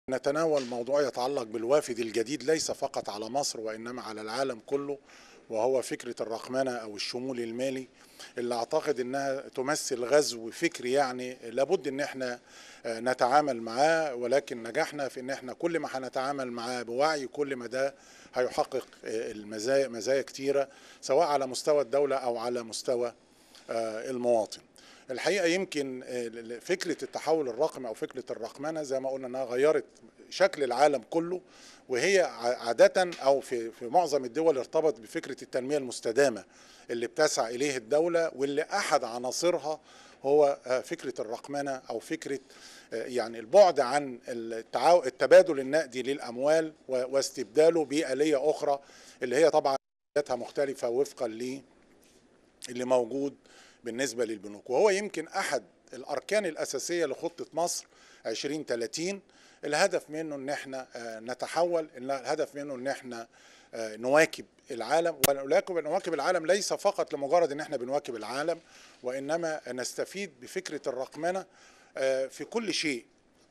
نتناول موضوع يتعلق بالوافد الجديد ليس فقط على مصر وإنما على العالم كله وهو فكرة الرقمنة أو الشمول المالي اللي أعتقد أنها تمثل غزو فكري يعني لابد أن احنا نتعامل معاه ولكن نجحنا في أن احنا كل ما هنتعامل معاه بوعي كل ما ده هيحقق المزايا مزايا كتيرة سواء على مستوى الدولة أو على مستوى المواطن الحقيقه يمكن فكره التحول الرقمي او فكره الرقمنه زي ما قلنا انها غيرت شكل العالم كله وهي عاده او في في معظم الدول ارتبط بفكره التنميه المستدامه اللي بتسعى اليه الدوله واللي احد عناصرها هو فكره الرقمنه او فكره يعني البعد عن التبادل النقدي للاموال واستبداله باليه اخرى اللي هي طبعا مختلفه وفقا ل اللي موجود بالنسبة للبنوك وهو يمكن أحد الأركان الأساسية لخطة مصر 2030 الهدف منه أن احنا نتحول الهدف منه أن احنا نواكب العالم ونواكب العالم ليس فقط لمجرد أن احنا بنواكب العالم وإنما نستفيد بفكرة الرقمنة في كل شيء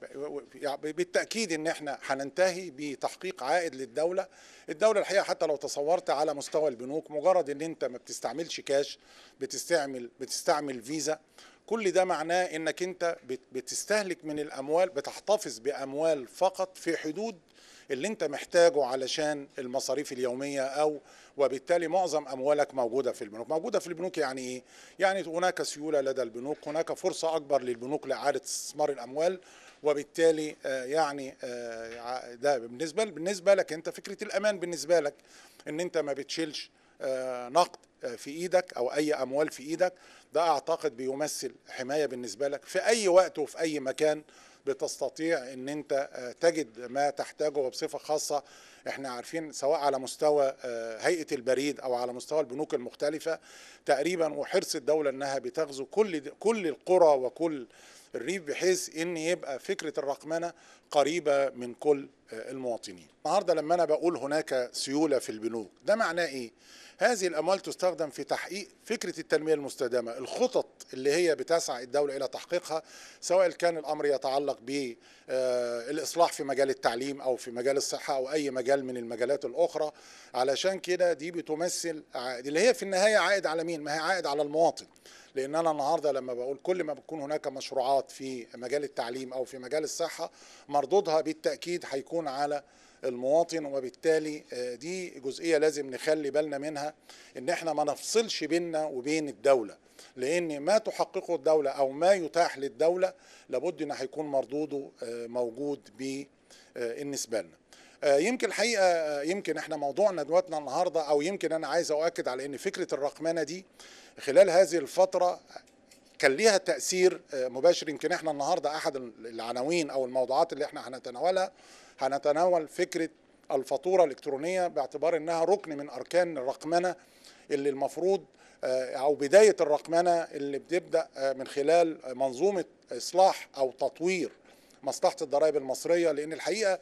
بالتاكيد ان احنا هننتهي بتحقيق عائد للدوله الدوله الحقيقه حتى لو تصورت على مستوى البنوك مجرد ان انت ما بتستعملش كاش بتستعمل بتستعمل فيزا كل ده معناه انك انت بتستهلك من الاموال بتحتفظ باموال فقط في حدود اللي انت محتاجه علشان المصاريف اليوميه او وبالتالي معظم اموالك موجوده في البنوك موجوده في البنوك يعني ايه يعني هناك سيوله لدى البنوك هناك فرصه اكبر للبنوك لاعاده استثمار الاموال وبالتالي يعني ده بالنسبه بالنسبه لك انت فكره الامان بالنسبه لك ان انت ما بتشيلش نقد في ايدك او اي اموال في ايدك ده اعتقد بيمثل حمايه بالنسبه لك في اي وقت وفي اي مكان بتستطيع ان انت تجد ما تحتاجه وبصفه خاصه احنا عارفين سواء على مستوى هيئه البريد او على مستوى البنوك المختلفه تقريبا وحرص الدوله انها بتغزو كل كل القرى وكل الريف بحيث ان يبقى فكره الرقمنه قريبه من كل المواطنين. النهارده لما انا بقول هناك سيوله في البنوك ده معناه ايه؟ هذه الاموال تستخدم في تحقيق فكره التنميه المستدامه، الخطط اللي هي بتسعى الدوله الى تحقيقها سواء كان الامر يتعلق بالاصلاح في مجال التعليم او في مجال الصحه او اي مجال من المجالات الاخرى علشان كده دي بتمثل اللي هي في النهايه عائد على مين؟ ما هي عائد على المواطن. لان انا النهارده لما بقول كل ما بتكون هناك مشروعات في مجال التعليم او في مجال الصحه مردودها بالتاكيد هيكون على المواطن وبالتالي دي جزئيه لازم نخلي بالنا منها ان احنا ما نفصلش بيننا وبين الدوله لان ما تحققه الدوله او ما يتاح للدوله لابد ان هيكون مردوده موجود بالنسبه لنا يمكن الحقيقه يمكن احنا موضوع ندوتنا النهارده او يمكن انا عايز اؤكد على ان فكره الرقمنه دي خلال هذه الفتره كان ليها تاثير مباشر يمكن احنا النهارده احد العناوين او الموضوعات اللي احنا هنتناولها هنتناول فكره الفاتوره الالكترونيه باعتبار انها ركن من اركان الرقمنه اللي المفروض او بدايه الرقمنه اللي بتبدا من خلال منظومه اصلاح او تطوير مصلحه الضرائب المصريه لان الحقيقه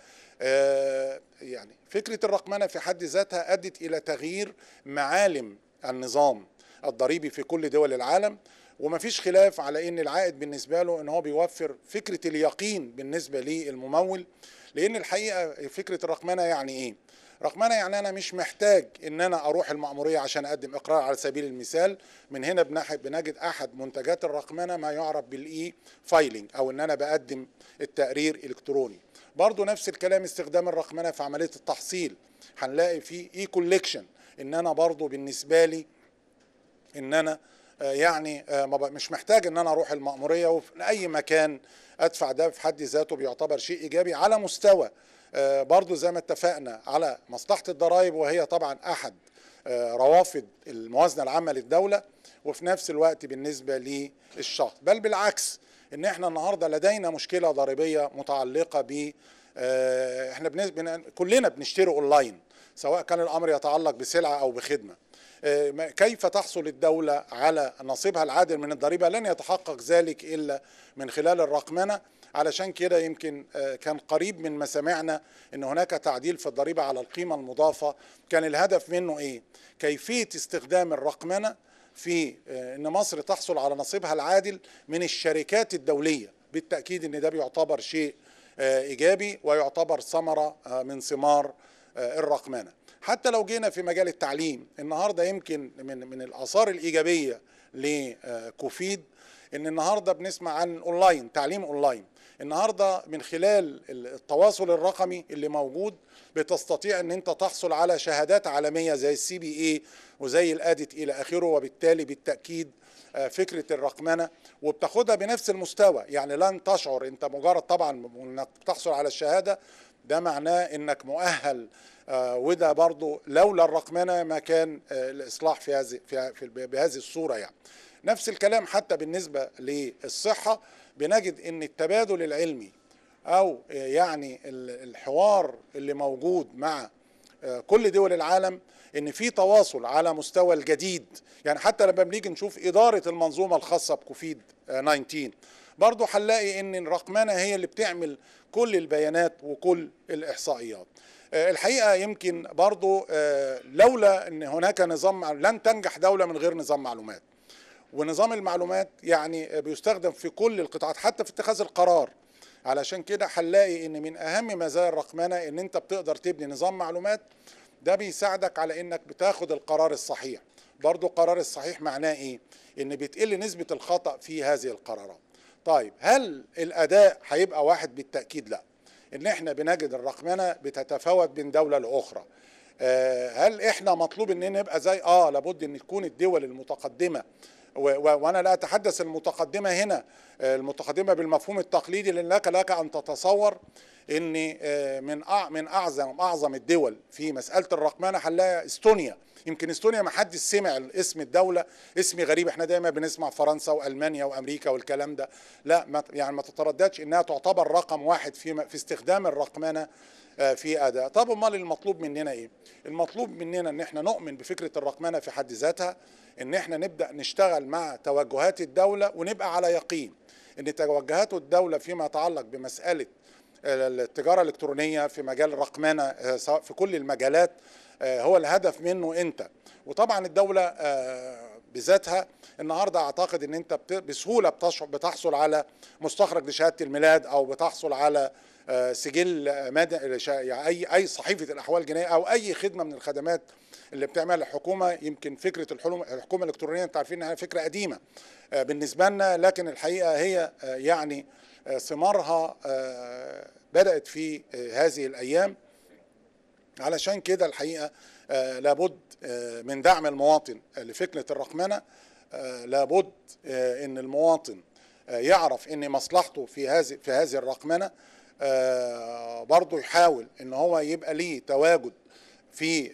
يعني فكره الرقمنه في حد ذاتها ادت الى تغيير معالم النظام الضريبي في كل دول العالم ومفيش خلاف على ان العائد بالنسبه له ان هو بيوفر فكره اليقين بالنسبه للممول لان الحقيقه فكره الرقمنه يعني ايه؟ رقمنه يعني انا مش محتاج ان انا اروح المأموريه عشان اقدم اقرار على سبيل المثال من هنا بنجد احد منتجات الرقمنه ما يعرف بالاي فايلنج او ان انا بقدم التقرير الكتروني برضو نفس الكلام استخدام الرقمنه في عمليه التحصيل هنلاقي في اي كوليكشن ان انا برضو بالنسبه لي ان انا يعني مش محتاج ان انا اروح المأموريه وفي اي مكان ادفع ده في حد ذاته بيعتبر شيء ايجابي على مستوى برضو زي ما اتفقنا على مصلحه الضرائب وهي طبعا احد روافد الموازنه العامه للدوله وفي نفس الوقت بالنسبه للشخص بل بالعكس ان احنا النهارده لدينا مشكله ضريبيه متعلقه ب احنا بن... كلنا بنشتري اونلاين سواء كان الامر يتعلق بسلعه او بخدمه كيف تحصل الدولة على نصيبها العادل من الضريبة لن يتحقق ذلك إلا من خلال الرقمنة علشان كده يمكن كان قريب من مسامعنا ان هناك تعديل في الضريبة على القيمة المضافة كان الهدف منه ايه كيفية استخدام الرقمنة في ان مصر تحصل على نصيبها العادل من الشركات الدولية بالتأكيد ان ده بيعتبر شيء ايجابي ويعتبر ثمره من ثمار الرقمنه حتى لو جينا في مجال التعليم النهارده يمكن من من الاثار الايجابيه لكوفيد ان النهارده بنسمع عن اونلاين تعليم اونلاين النهارده من خلال التواصل الرقمي اللي موجود بتستطيع ان انت تحصل على شهادات عالميه زي السي بي اي وزي الادت الى اخره وبالتالي بالتاكيد فكره الرقمنه وبتاخدها بنفس المستوى يعني لن تشعر انت مجرد طبعا انك تحصل على الشهاده ده معناه انك مؤهل وده برضو لولا الرقمنه ما كان الاصلاح في هذه في بهذه الصوره يعني نفس الكلام حتى بالنسبه للصحه بنجد ان التبادل العلمي او يعني الحوار اللي موجود مع كل دول العالم ان في تواصل على مستوى الجديد يعني حتى لما بنيجي نشوف اداره المنظومه الخاصه بكوفيد 19 برضه هنلاقي ان الرقمنه هي اللي بتعمل كل البيانات وكل الاحصائيات الحقيقه يمكن برضه لولا ان هناك نظام لن تنجح دوله من غير نظام معلومات ونظام المعلومات يعني بيستخدم في كل القطاعات حتى في اتخاذ القرار علشان كده هنلاقي ان من اهم مزايا الرقمنه ان انت بتقدر تبني نظام معلومات ده بيساعدك على انك بتاخد القرار الصحيح برضو القرار الصحيح معناه ايه ان بتقل نسبه الخطا في هذه القرارات طيب هل الاداء هيبقى واحد بالتاكيد لا ان احنا بنجد الرقمنه بتتفاوت بين دوله لاخرى هل احنا مطلوب ان نبقى زي اه لابد ان تكون الدول المتقدمه وانا لا اتحدث المتقدمه هنا المتقدمه بالمفهوم التقليدي لانك لك ان تتصور ان من من اعظم اعظم الدول في مساله الرقمنه هنلاقي استونيا يمكن استونيا ما حدش سمع اسم الدوله اسم غريب احنا دايما بنسمع فرنسا والمانيا وامريكا والكلام ده لا ما يعني ما تترددش انها تعتبر رقم واحد في في استخدام الرقمنه في اداء طب امال المطلوب مننا ايه المطلوب مننا ان احنا نؤمن بفكره الرقمنه في حد ذاتها ان احنا نبدا نشتغل مع توجهات الدوله ونبقى على يقين ان توجهات الدوله فيما يتعلق بمساله التجاره الالكترونيه في مجال الرقمنه سواء في كل المجالات هو الهدف منه انت وطبعا الدوله بذاتها النهارده اعتقد ان انت بسهوله بتحصل على مستخرج لشهاده الميلاد او بتحصل على سجل مدني اي اي صحيفه الاحوال الجنائيه او اي خدمه من الخدمات اللي بتعملها الحكومه يمكن فكره الحكومه الالكترونيه انتوا عارفين انها فكره قديمه بالنسبه لنا لكن الحقيقه هي يعني ثمارها بدات في هذه الايام علشان كده الحقيقه لابد من دعم المواطن لفكره الرقمنه لابد ان المواطن يعرف ان مصلحته في هذه في هذه الرقمنه برضه يحاول ان هو يبقى ليه تواجد في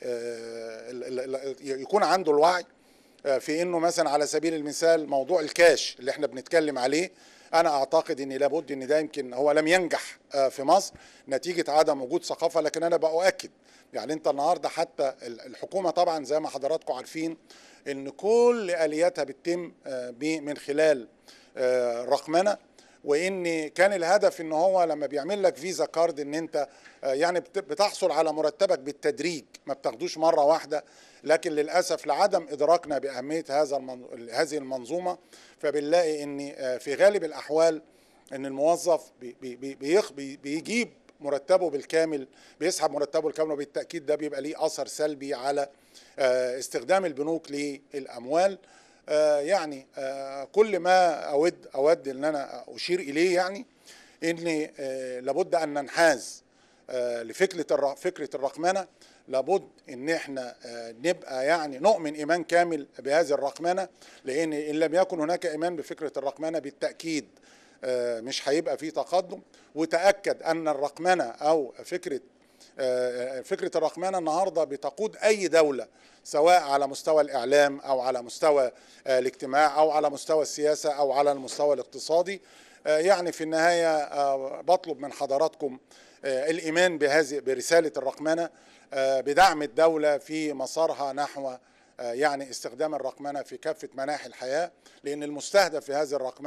يكون عنده الوعي في انه مثلا على سبيل المثال موضوع الكاش اللي احنا بنتكلم عليه انا اعتقد ان لابد ان ده يمكن هو لم ينجح في مصر نتيجه عدم وجود ثقافه لكن انا باؤكد يعني انت النهارده حتى الحكومه طبعا زي ما حضراتكم عارفين ان كل الياتها بتتم من خلال رقمنه وان كان الهدف ان هو لما بيعمل لك فيزا كارد ان انت يعني بتحصل على مرتبك بالتدريج ما بتاخدوش مره واحده لكن للاسف لعدم ادراكنا باهميه هذا هذه المنظومه فبنلاقي ان في غالب الاحوال ان الموظف بي بي بي بيجيب مرتبه بالكامل بيسحب مرتبه الكامل وبالتاكيد ده بيبقى ليه اثر سلبي على استخدام البنوك للاموال يعني كل ما اود اود ان انا اشير اليه يعني ان لابد ان ننحاز لفكره فكره الرقمنه لابد ان احنا نبقى يعني نؤمن ايمان كامل بهذه الرقمنه لان ان لم يكن هناك ايمان بفكره الرقمنه بالتاكيد مش هيبقى في تقدم وتاكد ان الرقمنه او فكره فكره الرقمنه النهارده بتقود اي دوله سواء على مستوى الاعلام او على مستوى الاجتماع او على مستوى السياسه او على المستوى الاقتصادي يعني في النهايه بطلب من حضراتكم الايمان بهذه برساله الرقمنه بدعم الدوله في مسارها نحو يعني استخدام الرقمنه في كافه مناحي الحياه لان المستهدف في هذه الرقمنه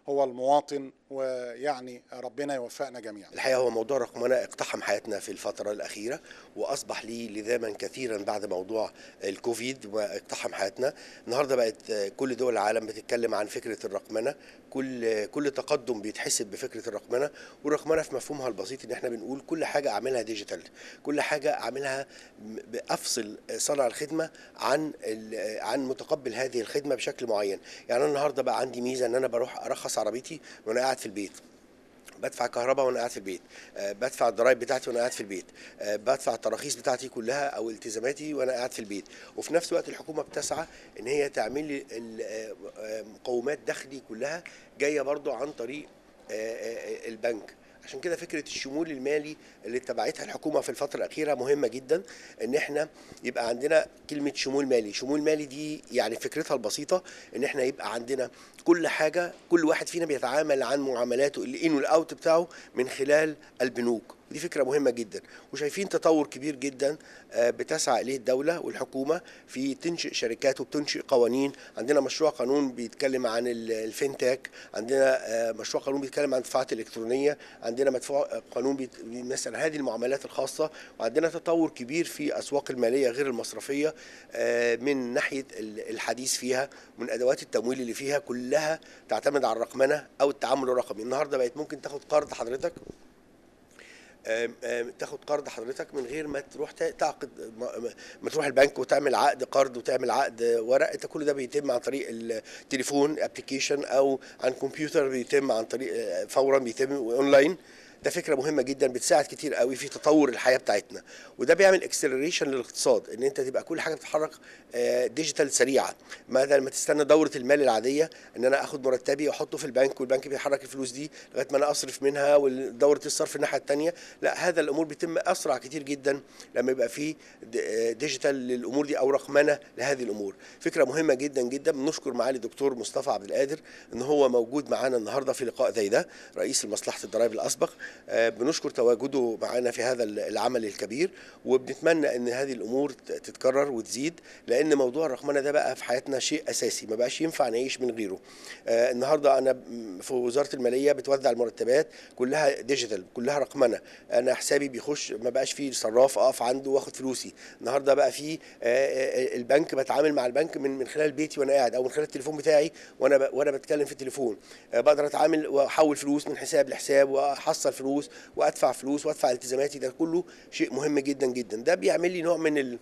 هو المواطن ويعني ربنا يوفقنا جميعا الحقيقه هو موضوع الرقمنه اقتحم حياتنا في الفتره الاخيره واصبح ليه لزاما كثيرا بعد موضوع الكوفيد واقتحم حياتنا النهارده بقت كل دول العالم بتتكلم عن فكره الرقمنه كل كل تقدم بيتحسب بفكره الرقمنه والرقمنه في مفهومها البسيط ان احنا بنقول كل حاجه اعملها ديجيتال كل حاجه اعملها افصل صانع الخدمه عن عن متقبل هذه الخدمه بشكل معين يعني انا النهارده بقى عندي ميزه ان انا بروح ارخص عربيتي وانا قاعد في البيت بدفع كهرباء وانا قاعد في البيت أه بدفع الضرايب بتاعتي وانا قاعد في البيت أه بدفع التراخيص بتاعتي كلها او التزاماتي وانا قاعد في البيت وفي نفس الوقت الحكومه بتسعى ان هي تعمل لي مقومات دخلي كلها جايه برضو عن طريق أه البنك عشان كده فكره الشمول المالي اللي اتبعتها الحكومه في الفتره الاخيره مهمه جدا ان احنا يبقى عندنا كلمه شمول مالي شمول مالي دي يعني فكرتها البسيطه ان احنا يبقى عندنا كل حاجه كل واحد فينا بيتعامل عن معاملاته الان والاوت بتاعه من خلال البنوك ودي فكره مهمه جدا وشايفين تطور كبير جدا بتسعى اليه الدوله والحكومه في تنشئ شركات وبتنشئ قوانين عندنا مشروع قانون بيتكلم عن الفينتك عندنا مشروع قانون بيتكلم عن الدفاعات الالكترونيه عندنا مدفوع قانون بيمثل هذه المعاملات الخاصه وعندنا تطور كبير في اسواق الماليه غير المصرفيه من ناحيه الحديث فيها من ادوات التمويل اللي فيها كلها تعتمد على الرقمنه او التعامل الرقمي النهارده بقت ممكن تاخد قرض حضرتك تاخد قرض حضرتك من غير ما تروح تعقد ما تروح البنك وتعمل عقد قرض وتعمل عقد ورق انت كل ده بيتم عن طريق التليفون ابلكيشن او عن كمبيوتر بيتم عن طريق فورا بيتم اونلاين ده فكره مهمه جدا بتساعد كتير قوي في تطور الحياه بتاعتنا وده بيعمل اكسلريشن للاقتصاد ان انت تبقى كل حاجه بتتحرك ديجيتال سريعه بدل ما تستنى دوره المال العاديه ان انا اخد مرتبي واحطه في البنك والبنك بيحرك الفلوس دي لغايه ما انا اصرف منها ودوره الصرف الناحيه الثانيه لا هذا الامور بيتم اسرع كتير جدا لما يبقى في ديجيتال للامور دي او رقمنه لهذه الامور فكره مهمه جدا جدا بنشكر معالي الدكتور مصطفى عبد القادر ان هو موجود معانا النهارده في لقاء زي ده رئيس مصلحه الضرائب الاسبق بنشكر تواجده معنا في هذا العمل الكبير وبنتمنى ان هذه الامور تتكرر وتزيد لان موضوع الرقمنه ده بقى في حياتنا شيء اساسي ما بقاش ينفع نعيش من غيره النهارده انا في وزاره الماليه بتوزع المرتبات كلها ديجيتال كلها رقمنه انا حسابي بيخش ما بقاش فيه صراف اقف عنده واخد فلوسي النهارده بقى في البنك بتعامل مع البنك من من خلال بيتي وانا قاعد او من خلال التليفون بتاعي وانا وانا بتكلم في التليفون بقدر اتعامل واحول فلوس من حساب لحساب واحصل فلوس وادفع فلوس وادفع التزاماتي ده كله شيء مهم جدا جدا ده بيعمل لي نوع من ال...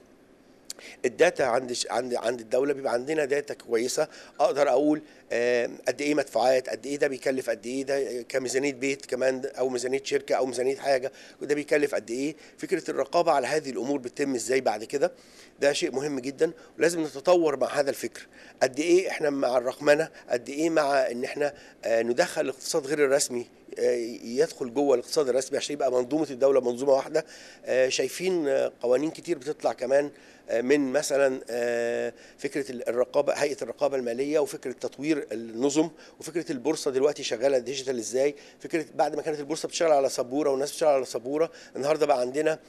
الداتا عند عند عند الدوله بيبقى عندنا داتا كويسه اقدر اقول قد ايه مدفوعات قد ايه ده بيكلف قد ايه ده كميزانيه بيت كمان او ميزانيه شركه او ميزانيه حاجه وده بيكلف قد ايه فكره الرقابه على هذه الامور بتتم ازاي بعد كده ده شيء مهم جدا ولازم نتطور مع هذا الفكر قد ايه احنا مع الرقمنه قد ايه مع ان احنا ندخل الاقتصاد غير الرسمي يدخل جوه الاقتصاد الرسمي عشان يبقى منظومه الدوله منظومه واحده شايفين قوانين كتير بتطلع كمان من مثلا فكره الرقابه هيئه الرقابه الماليه وفكره تطوير النظم وفكره البورصه دلوقتي شغاله ديجيتال ازاي فكره بعد ما كانت البورصه بتشتغل على سبوره والناس بتشتغل على سبوره النهارده بقى عندنا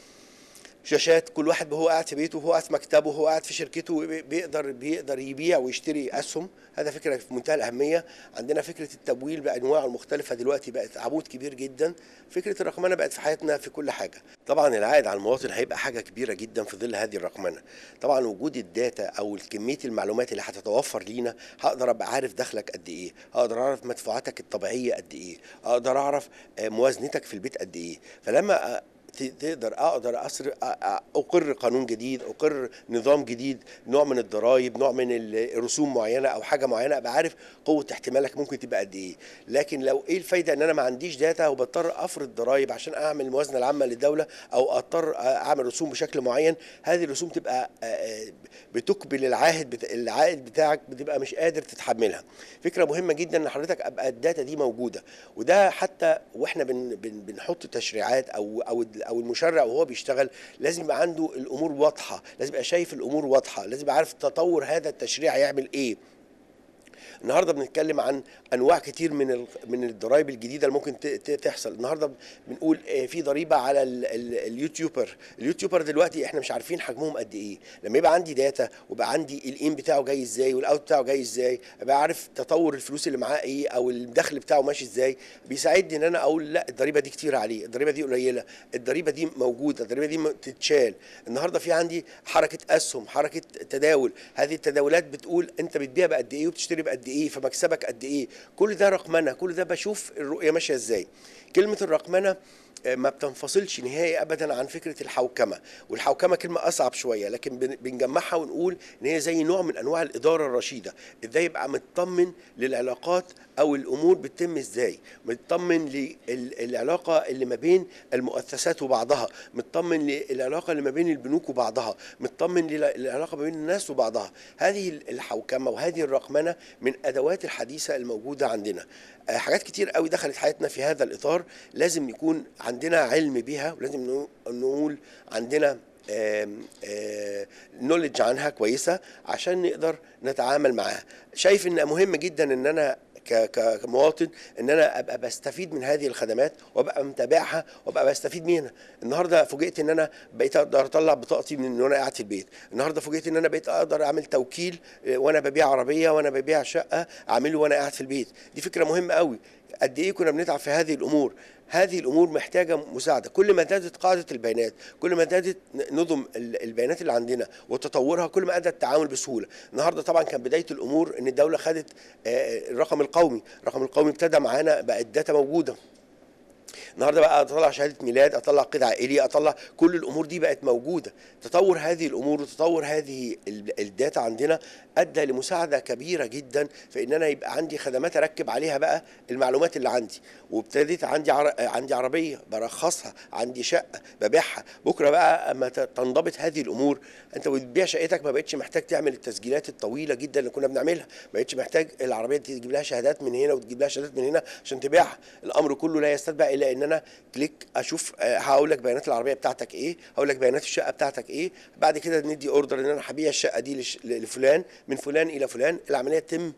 شاشات كل واحد وهو قاعد في بيته وهو قاعد في مكتبه وهو قاعد في شركته بيقدر بيقدر يبيع ويشتري اسهم هذا فكره في منتهى الاهميه عندنا فكره التمويل بانواعه المختلفه دلوقتي بقت عمود كبير جدا فكره الرقمنه بقت في حياتنا في كل حاجه طبعا العائد على المواطن هيبقى حاجه كبيره جدا في ظل هذه الرقمنه طبعا وجود الداتا او كميه المعلومات اللي هتتوفر لينا هقدر ابقى عارف دخلك قد ايه هقدر اعرف مدفوعاتك الطبيعيه قد ايه اقدر اعرف موازنتك في البيت قد ايه فلما تقدر اقدر أصر اقر قانون جديد اقر نظام جديد نوع من الضرائب نوع من الرسوم معينه او حاجه معينه ابقى عارف قوه احتمالك ممكن تبقى قد ايه لكن لو ايه الفايده ان انا ما عنديش داتا وبضطر افرض ضرائب عشان اعمل الموازنه العامه للدوله او اضطر اعمل رسوم بشكل معين هذه الرسوم تبقى بتقبل العائد بتا... العائد بتاعك بتبقى مش قادر تتحملها فكره مهمه جدا ان حضرتك ابقى الداتا دي موجوده وده حتى واحنا بن... بن... بنحط تشريعات او او او المشرع وهو بيشتغل لازم يبقى عنده الامور واضحه لازم يبقى شايف الامور واضحه لازم يبقى عارف تطور هذا التشريع هيعمل ايه النهارده بنتكلم عن انواع كتير من ال- من الضرائب الجديده اللي ممكن ت- ت- تحصل النهارده بنقول آه، في ضريبه على ال- ال- اليوتيوبر اليوتيوبر دلوقتي احنا مش عارفين حجمهم قد ايه لما يبقى عندي داتا ويبقى عندي الان بتاعه جاي ازاي والاوت بتاعه جاي ازاي ابقى عارف تطور الفلوس اللي معاه ايه او الدخل بتاعه ماشي ازاي بيساعدني ان انا اقول لا الضريبه دي كتير عليه الضريبه دي قليله الضريبه دي موجوده الضريبه دي م- تتشال النهارده في عندي حركه اسهم حركه تداول هذه التداولات بتقول انت بتبيع بقد ايه وبتشتري بقد ايه فمكسبك قد ايه كل ده رقمنه كل ده بشوف الرؤيه ماشيه ازاي كلمه الرقمنه آه، ما بتنفصلش نهائي ابدا عن فكره الحوكمه والحوكمه كلمه اصعب شويه لكن بن- بنجمعها ونقول ان هي زي نوع من انواع الاداره الرشيده ازاي يبقى مطمن للعلاقات او الامور بتتم ازاي مطمن للعلاقه اللي ما بين المؤسسات وبعضها مطمن للعلاقه اللي ما بين البنوك وبعضها مطمن للعلاقه ما بين الناس وبعضها هذه الحوكمه وهذه الرقمنه من ادوات الحديثه الموجوده عندنا آه، حاجات كتير قوي دخلت حياتنا في هذا الاطار لازم يكون عندنا علم بيها ولازم نقو- نقول عندنا نولج عنها كويسه عشان نقدر نتعامل معاها شايف ان مهم جدا ان انا ك- ك- كمواطن ان انا ابقى بستفيد من هذه الخدمات وابقى متابعها وابقى بستفيد منها النهارده فوجئت ان انا بقيت اقدر اطلع بطاقتي من وانا قاعد في البيت النهارده فوجئت ان انا بقيت اقدر اعمل توكيل آه، وانا ببيع عربيه وانا ببيع شقه اعمله وانا قاعد في البيت دي فكره مهمه قوي قد ايه كنا بنتعب في هذه الامور هذه الامور محتاجه مساعده كل ما زادت قاعده البيانات كل ما زادت نظم ال- البيانات اللي عندنا وتطورها كل ما ادى التعامل بسهوله النهارده طبعا كان بدايه الامور ان الدوله خدت آه، الرقم القومي الرقم القومي ابتدى معانا بقى الداتا موجوده النهارده بقى اطلع شهاده ميلاد اطلع قيد عائلي اطلع كل الامور دي بقت موجوده تطور هذه الامور وتطور هذه ال- الداتا عندنا ادى لمساعده كبيره جدا في ان انا يبقى عندي خدمات اركب عليها بقى المعلومات اللي عندي وابتديت عندي عر... عندي عربيه برخصها عندي شقه ببيعها بكره بقى اما ت- تنضبط هذه الامور انت بتبيع شقتك ما بقتش محتاج تعمل التسجيلات الطويله جدا اللي كنا بنعملها ما بقتش محتاج العربيه دي تجيب لها شهادات من هنا وتجيب لها شهادات من هنا عشان تبيعها الامر كله لا يستتبع الا ان انا كليك اشوف آه، هقول لك بيانات العربيه بتاعتك ايه هقول لك بيانات الشقه بتاعتك ايه بعد كده ندي اوردر ان انا هبيع الشقه دي لش- لفلان من فلان الى فلان العمليه تتم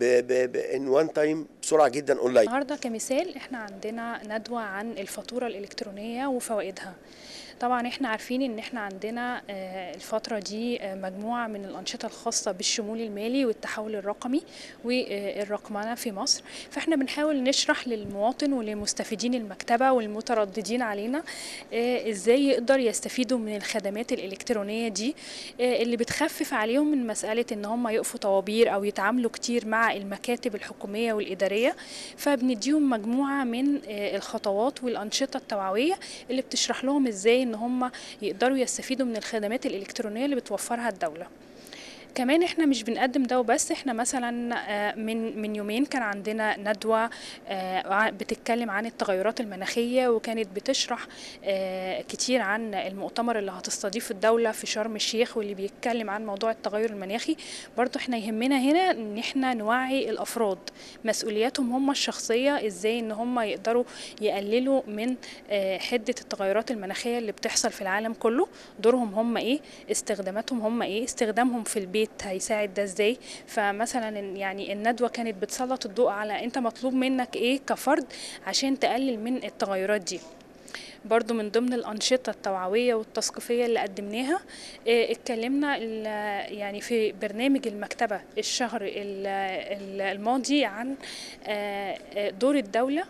ان وان تايم بسرعه جدا اونلاين النهارده كمثال احنا عندنا ندوة عن الفاتورة الإلكترونية وفوائدها طبعا احنا عارفين ان احنا عندنا آه، الفترة دي آه، مجموعة من الأنشطة الخاصة بالشمول المالي والتحول الرقمي والرقمنة في مصر فاحنا بنحاول نشرح للمواطن ولمستفيدين المكتبة والمترددين علينا آه، ازاي يقدر يستفيدوا من الخدمات الإلكترونية دي آه، اللي بتخفف عليهم من مسألة ان هم يقفوا طوابير او يتعاملوا كتير مع المكاتب الحكومية والإدارية فبنديهم مجموعة من آه، الخطوات والأنشطة التوعوية اللي بتشرح لهم ازاي ان هم يقدروا يستفيدوا من الخدمات الإلكترونية اللي بتوفرها الدولة كمان احنا مش بنقدم ده وبس احنا مثلا آه، من من يومين كان عندنا ندوه آه، ع- بتتكلم عن التغيرات المناخيه وكانت بتشرح آه، كتير عن المؤتمر اللي هتستضيف الدوله في شرم الشيخ واللي بيتكلم عن موضوع التغير المناخي برضو احنا يهمنا هنا ان احنا نوعي الافراد مسؤولياتهم هم الشخصيه ازاي ان هم يقدروا يقللوا من آه، حده التغيرات المناخيه اللي بتحصل في العالم كله دورهم هم ايه استخداماتهم هم ايه استخدامهم في البيت هيساعد ده ازاي فمثلا يعني الندوه كانت بتسلط الضوء على انت مطلوب منك ايه كفرد عشان تقلل من التغيرات دي برضو من ضمن الأنشطة التوعوية والتثقيفية اللي قدمناها آه، اتكلمنا ال- يعني في برنامج المكتبة الشهر ال- ال- الماضي عن آه، آه، دور الدولة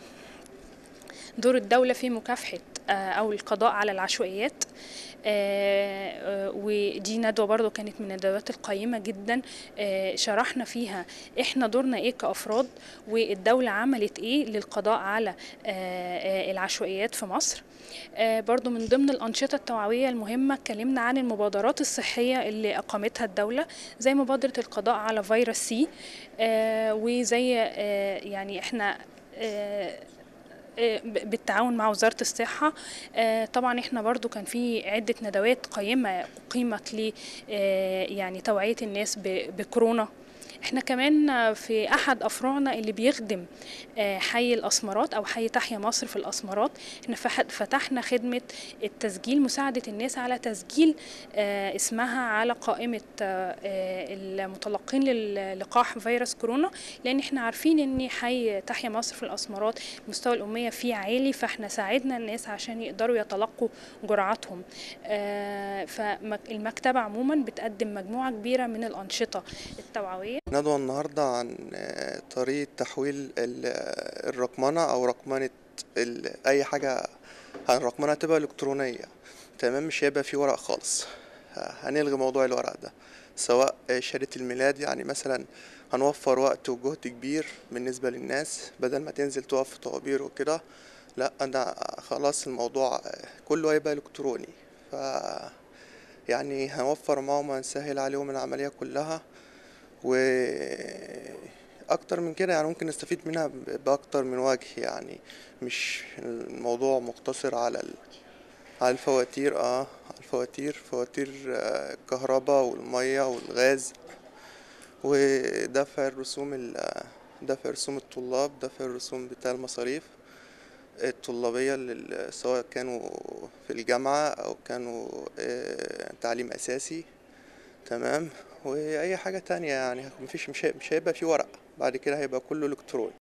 دور الدولة في مكافحة آه، أو القضاء على العشوائيات آه، آه، ودي ندوة برضو كانت من الندوات القيمة جدا آه، شرحنا فيها احنا دورنا ايه كأفراد والدولة عملت ايه للقضاء على آه، آه، العشوائيات في مصر آه، برضو من ضمن الأنشطة التوعوية المهمة اتكلمنا عن المبادرات الصحية اللي أقامتها الدولة زي مبادرة القضاء على فيروس سي آه، وزي آه، يعني احنا آه، آه، ب- بالتعاون مع وزارة الصحة آه، طبعا احنا برضو كان في عدة ندوات قيمة قيمت ل آه، يعني توعية الناس ب- بكورونا احنا كمان في احد افرعنا اللي بيخدم آه، حي الاسمرات او حي تحيا مصر في الاسمرات احنا فح- فتحنا خدمه التسجيل مساعده الناس على تسجيل آه، اسمها على قائمه آه، آه، المتلقين للقاح فيروس كورونا لان احنا عارفين ان حي تحيا مصر في الاسمرات مستوى الاميه فيه عالي فاحنا ساعدنا الناس عشان يقدروا يتلقوا جرعاتهم آه، فالمكتبه عموما بتقدم مجموعه كبيره من الانشطه التوعويه ندوة النهاردة عن آه، طريقة تحويل ال- آه، الرقمنة أو رقمنة ال- أي حاجة الرقمنة تبقى إلكترونية تمام مش هيبقى في ورق خالص ه- هنلغي موضوع الورق ده سواء آه، شهادة الميلاد يعني مثلا هنوفر وقت وجهد كبير بالنسبة للناس بدل ما تنزل تقف في طوابير وكده لا ده خلاص الموضوع آه، كله هيبقى إلكتروني ف يعني هنوفر معاهم وهنسهل عليهم العملية كلها واكتر من كده يعني ممكن نستفيد منها ب- باكتر من وجه يعني مش الموضوع مقتصر على ال... على الفواتير اه على الفواتير فواتير آه، الكهرباء والمية والغاز ودفع الرسوم ال- دفع رسوم الطلاب دفع الرسوم بتاع المصاريف الطلابية لل- سواء كانوا في الجامعة أو كانوا آه، تعليم أساسي تمام واي حاجه تانية يعني مفيش مش هي- مش هيبقى في ورق بعد كده هيبقى كله الكتروني